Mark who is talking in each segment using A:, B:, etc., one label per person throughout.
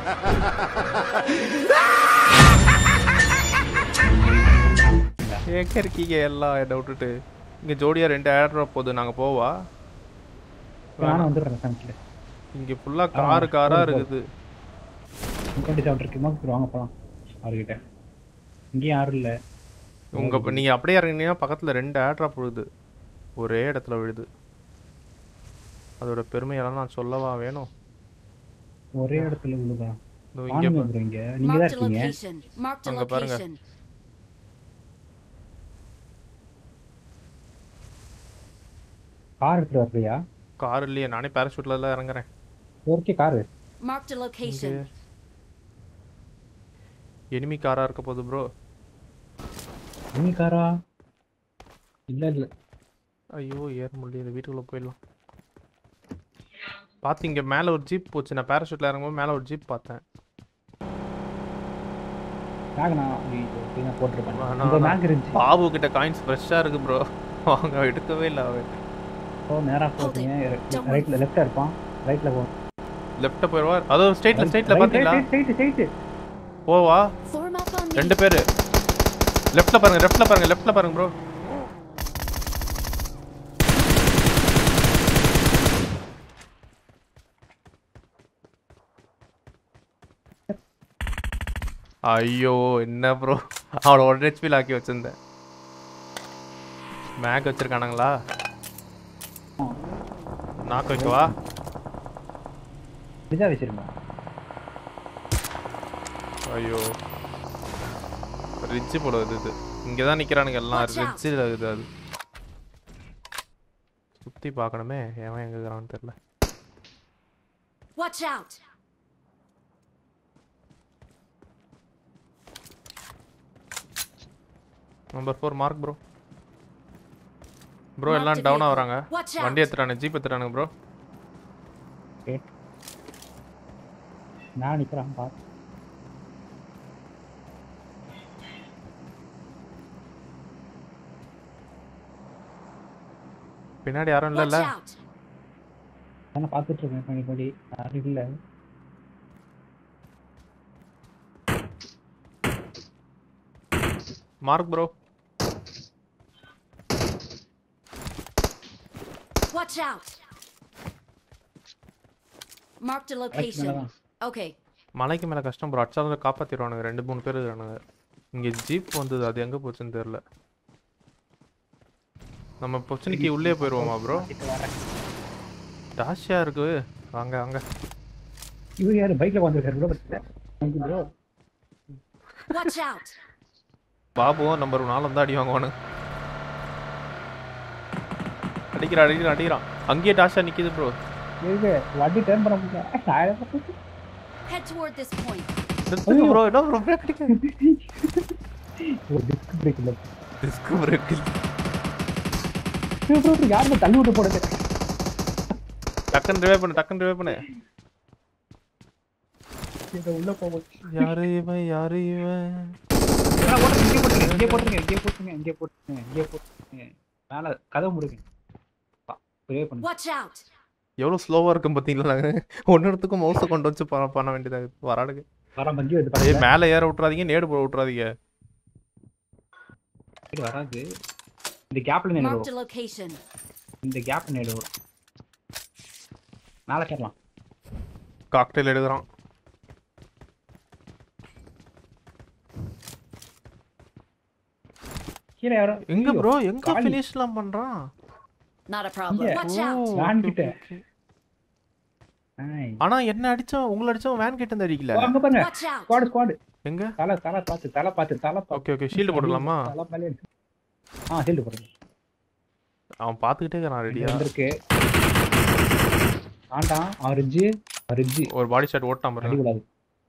A: எங்க இருக்கீங்க எல்லாம் என்னை விட்டுட்டு இங்க ஜோடியா ரெண்டு ஏர் ட்ராப் போகுது நாங்க போவா
B: நானும் வந்துடுறேன் சமைக்கல
A: இங்க ஃபுல்லா காரு காரா இருக்குது
B: முப்பத்தி செவன் இருக்கு மோக்கு வாங்க போலாம் அவர்கிட்ட இங்கேயும் யாரும் இல்ல
A: உங்க இப்ப நீங்க அப்படியே இறங்குனீங்கன்னா பக்கத்துல ரெண்டு ஏர் ட்ராப் விழுது ஒரே இடத்துல விழுது அதோட பெருமையெல்லாம் நான் சொல்லவா வேணும்
B: ஒரே இடத்துல விழுதா
A: இதோ இங்க
B: வாங்க
A: பா-
B: bro இங்க நீங்க தான்
C: Marked a
B: இருக்கீங்க
C: location. Marked a
A: அங்க பாருங்க.
C: location.
B: கார் எடுத்துட்டு வரலையா
A: கார் இல்லையே நானே பேராஷூட்ல எல்லாம் இறங்குறேன்
B: okay car
C: Marked a location.
A: Enemy காரா இருக்க போகுது ப்ரோ
B: நீ காரா இல்ல இல்ல
A: ஐயோ ஏற முடியல வீட்டுக்குள்ள போயிடலாம் பார்த்து இங்க மேல ஒரு ஜீப் போச்சு நான் பேராஷூட்ல இறங்கும்போது மேல ஒரு ஜீப் பார்த்தேன்
B: பேக் நான் ஐயோ, நான் போட்டிருப்பேன்
A: வேணாம்,
B: உங்க
A: வேணாம்.
B: பேக் இருந்துச்சு
A: பாபு கிட்ட காயின்ஸ் ஃப்ரெஷ்ஷா இருக்கு ப்ரோ அவங்க எடுக்கவே இல்லை அவன்
B: ஓ நேரா போட்டீங்க ரைட்ல லெஃப்டா இருப்பான் ரைட்ல போ
A: லெஃப்ட்ட போயிடுவா அதோ ஸ்ட்ரைட்ல ஸ்ட்ரைட்ல பாத்தீங்களா
B: ஸ்ட்ரைட் ஸ்ட்ரைட்
A: போவா
C: Form up on me.
A: ரெண்டு பேரு லெஃப்ட்ல பாருங்க லெஃப்ட்ல பாருங்க லெஃப்ட்ல பாருங்க ப்ரோ ஐயோ என்ன ப்ரோ அவளை ஒன் ஹெச்பியில் ஆக்கி வச்சிருந்தேன் மேக் வச்சிருக்கானுங்களா நாக்கு வைக்கவா
B: இப்படிதான் வச்சிருந்தேன்
A: ஐயோ ரிட்ஜ் போல இது இது இங்கே தான் நிற்கிறானுங்க எல்லாம்
C: Watch out.
A: ரிட்ஜில் இருக்குது அது சுற்றி பார்க்கணுமே எவன் எங்கே இருக்கிறான்னு தெரில
C: Watch out.
A: Number four mark bro bro
C: Marked
A: எல்லாம்
C: a
A: டவுனாக
C: vehicle.
A: வராங்க
C: Watch out.
A: வண்டி எடுத்துட்டானு ஜீப் எடுத்துட்டானுங்க ப்ரோ
B: நான் நிக்கிறேன் பாத்து
A: பின்னாடி யாரும்
C: Watch
A: இல்லைல்ல
C: out.
B: நான் பாத்துட்டு இருக்கேன் பண்ணி பண்ணி யாரும் இல்ல
A: mark bro
C: Watch out. Marked a location.
B: மேலதான்.
C: Okay.
A: மலைக்கு மேலே கஷ்டம் ப்ரோ அச்சாலும் காப்பாற்றிடுவானுங்க ரெண்டு மூணு பேர் இருக்கானுங்க இங்கே ஜீப் வந்தது அது எங்கே போச்சுன்னு தெரில நம்ம பொச்சனிக்கு உள்ளே போயிடுவோமா ப்ரோ
B: கிட்ட வரேன்.
A: டாஷியா இருக்கு வாங்க வாங்க
B: இவர் யாரு பைக்ல வந்துருக்காரு bro thank you bro
C: Watch out.
A: பாபுவும் நம்பர் நாலு தான் அடி வாங்குவானு அடிக்கிறான் அடிக்கிறான் அடிக்கிறான் அங்கேயே டாஷா நிக்குது ப்ரோ
B: இருக்கு வண்டி டர்ன் பண்ண முடியல நான் எதை
C: Head toward this point.
A: நிறுத்துங்க ப்ரோ என்ன ப்ரோ பிரேக் அடிக்க
B: ஒரு டிஸ்க் பிரேக் இல்ல
A: டிஸ்க் பிரேக்
B: ப்ரோ ப்ரோ யாருமே தள்ளி விட்டு போடுது
A: டக்குன்னு ரிவே பண்ணு டக்குன்னு ரிவே பண்ணு
B: இதை உள்ள போகும்
A: யாரு இவன் யாரு இவன்
B: இங்கே போட்டுருங்க இங்கே போட்டுருங்க இங்கே போட்டுருங்க இங்கே போட்டுருங்க இங்கே போட்டுருங்க மேல கதவு முடுங்க ப்ரே பண்ணு
C: Watch out.
A: எவ்வளவு ஸ்லோவா இருக்கும் பாத்தீங்களா நாங்க ஒன்னுத்துக்கும் மவுஸை கொண்டு வச்சு பண்ண பண்ண வேண்டியதா இருக்கு வராடுங்க
B: வராம இங்கே வந்து
A: ஏய்
B: பாருங்க
A: மேல ஏற விட்டுறாதீங்க நேடு போட விட்டுறாதீங்க
B: இது வராது இந்த கேப்ல நேடு
C: Marked a
B: வரும்
C: location.
B: இந்த கேப் நேடு வரும் மேல கேட்கலாம்
A: காக்டெயில் எடுக்கிறான்
B: கீழே யாரோ
A: எங்க
B: ஐயோ,
A: ப்ரோ எங்க
B: காலி.
A: ஃபினிஷ்லாம் பண்றான்
C: Not a problem.
B: Yeah.
C: Watch
A: ஓ,
C: out.
B: வேன்
A: okay,
B: கிட்ட.
A: okay.
B: Nice.
A: ஆனா என்ன அடிச்சோம் உங்களை அடிச்சோம் வேன் கிட்ட இருந்து அடிக்கல
B: ஓ, அங்க பாருங்க
C: Watch out.
B: ஸ்குவாடு ஸ்குவாடு
A: எங்க
B: தலை தலை பார்த்து தலை பார்த்து தலை பார்த்து
A: ஓகே ஓகே ஷீல்டு போட்டுக்கலாமா
B: தலை மேலே இருக்கு. ஆ ஷீல்டு போடுங்க
A: அவன் பாத்துக்கிட்டே இருக்கான்
B: இங்க
A: ரெடியா
B: வந்திருக்கு ஆண்டான் அவன் ரிஜ்ஜு ரிஜ்ஜு
A: ஒரு பாடி ஷாட் ஓட்டான் பாருங்க
B: அடிக்கூடாது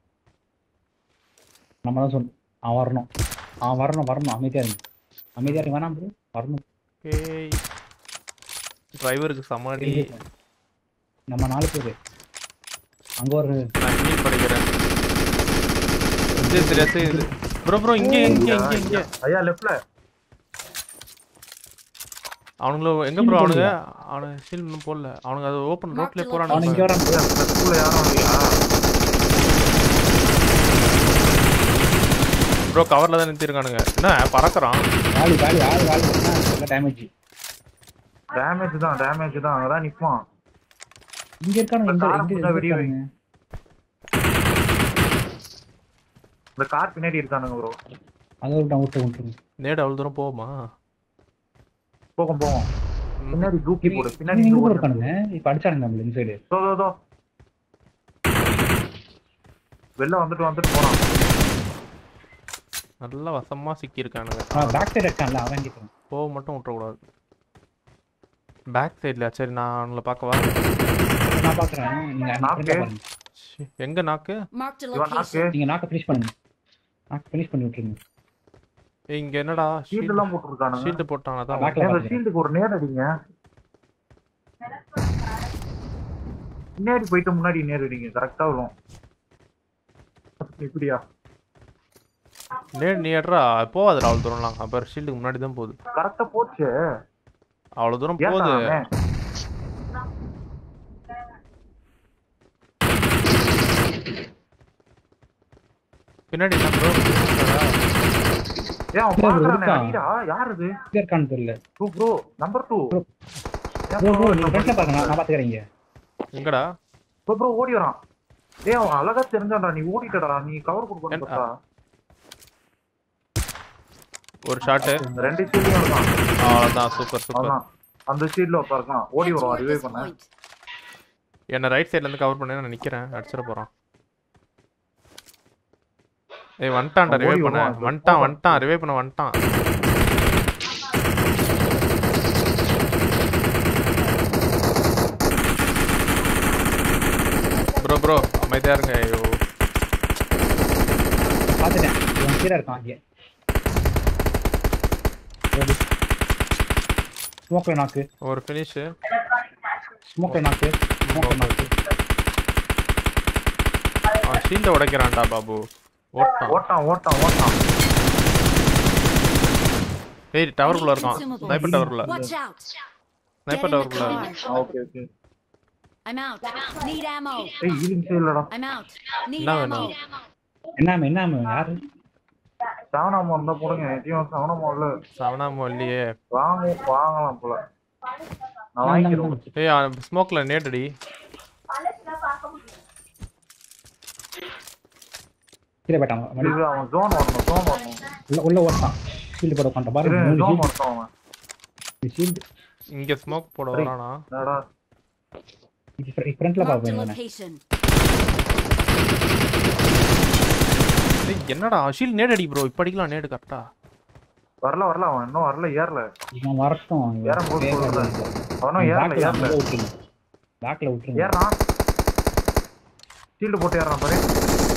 B: நம்ம தான் சொன்னோம் அவன் வரணும் அவன் வரணும் வரணும் அமைதியா இருங்க அமைதியா இருங்க வேணாம் bro வரணும்
A: ஏய் டிரைவருக்கு சமாடி
B: நம்ம நாலு பேர் அங்க ஒரு
A: நான் ஹீல் படிக்கிறேன் இது தெரியாது இது ப்ரோ ப்ரோ இங்க இங்க இங்க இங்க
D: ஐயா லெஃப்ட்ல
A: அவனுங்கள எங்க ப்ரோ அவனுங்க அவனுங்க ஷீல்ட் இன்னும் போடல அவனுங்க அது ஓப்பன் ரோட்லயே
C: Mark the
A: போறானுங்க
B: அவன் இங்க
A: பாரு.
B: வரான்
D: ஸ்கூல்ல யாரும் இல்லையா
A: ப்ரோ கவர்ல தான் நிறுத்திருக்கானுங்க என்ன பறக்குறான்
B: காலி காலி ஆள் காலி நல்லா டேமேஜ்
D: டேமேஜ் தான் டேமேஜ் தான் அங்கதான் நிப்பான்
B: இங்க இருக்கானுங்க இந்த
D: காரை
B: இந்த
D: ஃபுல்லா வெடி வை.
B: இருக்கானுங்க
D: இந்த கார் பின்னாடி இருக்கானுங்க ப்ரோ
B: அதை விட்டு நான் விட்டு விட்டுருங்க
A: நேடு அவ்வளவு தூரம் போகுமா
D: போகும் போகும் பின்னாடி தூக்கி போடு பின்னாடி
B: இங்க கூட
D: தூக்கி
B: இருக்கானுங்க இப்ப அடிச்சானுங்க நம்மள இந்த சைடு
D: தோ தோ தோ வெளில வந்துட்டு வந்துட்டு போறான்
A: நல்லா வசமா சிக்கி இருக்கானுங்க
B: பேக் சைடு அடிச்சான்ல அவன் கேட்கறான்
A: போக மட்டும் விட்டுறக்கூடாது பேக் சைடுல சரி நான் உங்களை பார்க்கவா
B: நான் பாக்குறேன் நீங்க அந்த
D: நாக்கு.
B: front ல பாருங்க
A: சி, எங்க நாக்கு
C: Marked a
D: இவன் நாக்கு
C: location.
B: நீங்க நாக்க ஃபினிஷ் பண்ணுங்க நாக்க ஃபினிஷ் பண்ணி விட்டுருங்க
A: ஏய், இங்க என்னடா
D: ஷீல்டு எல்லாம் போட்டுருக்கானுங்க
A: ஷீல்டு போட்டான் அதான்
B: பேக்ல
D: அந்த
B: பாருங்க
D: ஷீல்டுக்கு ஒரு நேர் அடிங்க பின்னாடி போயிட்டு முன்னாடி நேர் அடிங்க கரெக்டா வரும் இப்படியா
A: நேடு நீ ஏட்ரா போகாதுடா அவ்வளவு தூரம்லாம் அப்புறம் ஷீல்டுக்கு முன்னாடி தான் போகுது
D: கரெக்டா போச்சு
A: அவ்வளவு தூரம்
D: ஏன்டா
A: போகுது
D: அவன்?
A: பின்னாடி என்ன ப்ரோ
D: ஏன் அவன்
B: இல்ல, bro,
D: பாக்குறானே
B: இருக்கான்.
D: அடிடா யார் இது
B: இங்க இருக்கான்னு தெரியல
D: two bro number two
B: Bro. Bro bro நீங்க ஃப்ரண்ட்ல பாருங்க நான் நான் பாத்துக்கறேன் இங்க
A: எங்கடா
D: ப்ரோ ப்ரோ ஓடி வரான் ஏய் அவன் அழகா தெரிஞ்சான்டா நீ ஓடிட்டடா நீ கவர் கொடுக்கணும்
A: என்-
D: பார்த்தா
A: ஒரு ஷாட்டு
D: ரெண்டு ஷீல்டையும் இருக்கான்
A: அவ்வளவுதான் சூப்பர் சூப்பர்
D: அவன்தான் அந்த ஷீல்ட்ல உட்காருக்கான் ஓடி
C: Head
D: வரும்
C: toward
D: ரிவே
C: this
D: பண்ண
C: point.
A: என்ன ரைட் சைடுல இருந்து கவர் பண்ணி நான் நிக்கிறேன் அடிச்சிட போறான் ஏய் வந்துட்டான்டா
D: அவன்
A: ரிவே
D: ஓடி
A: பண்ண
D: வருவான்.
A: வந்துட்டான் வந்துட்டான் ரிவே பண்ண வந்துட்டான் ப்ரோ ப்ரோ அமைதியா இருங்க ஐயோ
B: பாத்துட்டேன் இவன் கீழே இருக்கான் இங்க ஸ்மோக்ல நாக்கு
A: ஒரு ஃபினிஷ்
B: ஸ்மோக்ல நாக்கு ஸ்மோக்ல நாக்கு
A: அவன் ஷீல்ட உடைக்கிறான்டா பாபு ஓட்டான்
D: ஓட்டான் ஓட்டான் ஓட்டான்
A: ஏய் டவருக்குள்ள இருக்கான்
C: Consumables.
A: ஸ்னைப்பர் டவருக்குள்ள
C: Watch out.
A: Sniper
C: Get in the
A: டவருக்குள்ள
C: car.
D: Okay okay
C: I'm out. Need ammo.
D: ஏய் ஈலிங்ஸே இல்லடா
C: I'm out. Need
A: என்ன
C: ammo.
A: வேணும்?
B: என்ன என்ன யாரு
D: சவனாம இருந்தா போடுங்க எதையும் சவனாம இல்ல
A: சவனாமோ இல்லையே
D: வாங்க வாங்கலாம் போல நான்
B: நான்
D: வாங்கிக்கிறேன்
A: ஏய் ஸ்மோக்ல நேட்டடி
B: கீழே போயிட்டான் வண்டி
D: இது அவன் ஜோன் வரணும் ஜோன் வரணும்
B: உள்ள உள்ள ஓட்டான் ஷீல்டு போட உட்காந்துட்டான் பாருங்க மூணு
D: ஜோன்
B: ஷீல்டு
D: வரட்டும் அவன்
B: ஷீல்டு
A: இங்க ஸ்மோக் போட
D: சரி.
A: வரானா
D: என்னடா
B: ஃப்ரண்ட்ல
C: Marked a
B: பாப்பேன் நானு.
C: location.
A: ஏய் என்னடா ஷீல்ட் நேட் அடி ப்ரோ இப்ப அடிக்கலாம் நேடு கரெக்டா
D: வரல வரல அவன் இன்னும் வரல ஏறல
B: இவன் வரட்டும் இவன்
D: ஏறும் போது
B: வேகமா
D: சொல்றேன்.
B: இருக்கான்.
D: அவனும் ஏறல
B: பேக்ல
D: ஏறல
B: அப்படியே விட்டுருங்க பேக்ல விட்டுருங்க
D: ஏறான் ஷீல்டு போட்டு ஏறான் பாரு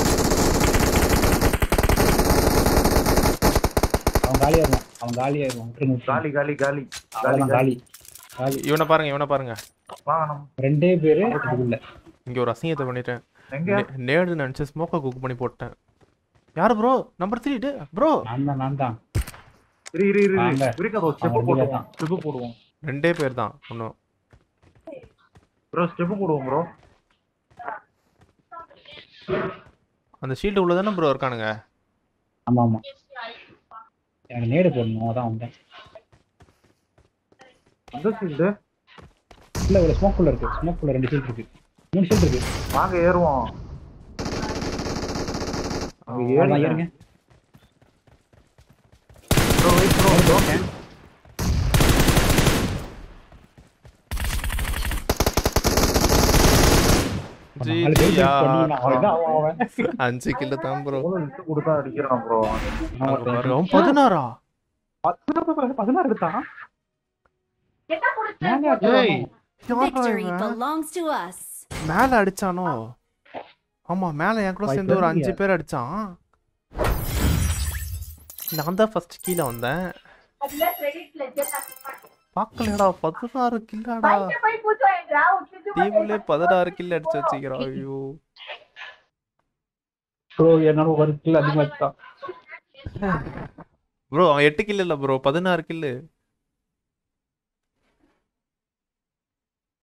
B: அவன் காலியாயிருவான் அவன் காலியாயிருவான் விட்டுருங்க விட்டுருங்க.
D: காலி காலி காலி காலி
B: அவ்வளவுதான்
D: காலி
B: காலி காலி
A: இவனை பாருங்க இவனை பாருங்க
D: வாங்கணும்
B: ரெண்டே பேரு இதுக்குள்ள
A: இங்க ஒரு அசிங்கத்தை பண்ணிட்டேன்
D: எங்க
A: நே- நேடு நினைச்சு ஸ்மோக்கை குக் பண்ணி போட்டேன் யாரு ப்ரோ நம்பர் த்ரீ ப்ரோ
B: நான் தான் நான் தான்
D: இரு இரு இரு
B: வாங்க.
D: இருக்காத ஒரு ஸ்டெப்
B: அவன்
D: போடுவோம்
B: தான்.
D: ஸ்டெப் போடுவோம்
A: ரெண்டே பேர் தான் ஒன்றும்
D: ப்ரோ ஸ்டெப் போடுவோம் ப்ரோ
A: அந்த ஷீல்டு உள்ள தானே ப்ரோ இருக்கானுங்க
B: ஆமா ஆமா எனக்கு நேடு போடணும் அதான் வந்தேன்
D: அந்த ஷீல்டு
B: இல்ல ஒரு ஸ்மோக் குள்ள இருக்கு ஸ்மோக் குள்ள ரெண்டு ஷீல்ட் இருக்கு மூணு ஷீல்ட் இருக்கு
D: வாங்க ஏறுவோம் அங்க
B: அவ்வளவுதான்
D: ஏறுங்க
B: ஏறுங்க
D: ப்ரோ வெயிட் ப்ரோ ப்ரோ
A: ஜி
B: நாலு பேர்
A: ஜியா.
B: பண்ணி அவ்வளவுதான் அவன் அவன்
A: அஞ்சு கிலோ தான் ப்ரோ
D: எவ்வளவு இட்டு கொடுத்தா அடிக்கிறான் ப்ரோ
A: அவன் பதினாறா
B: பதினாறு பதினாறு எடுத்தான் மேலே
A: ஏய்
B: அடிச்சான்.
A: யார்ரா
C: Victory
A: இவன்?
C: belongs to us.
A: மேல அடிச்சானோ ஆமா மேல என் கூட
B: Five
A: சேர்ந்து ஒரு
B: பேர்
A: அஞ்சு பேர் அடிச்சான் நான் தான் ஃபர்ஸ்ட் கீழே வந்தேன் பார்க்கலடா பதினாறு கில்லாடா டீம்ல பதினாறு கில் அடிச்சு வச்சுக்கிறான் ஐயோ
B: ப்ரோ என்னோட ஒரு கில் அதிகமா எடுத்தான்
A: ப்ரோ அவன் எட்டு கில் இல்ல ப்ரோ பதினாறு கில்லு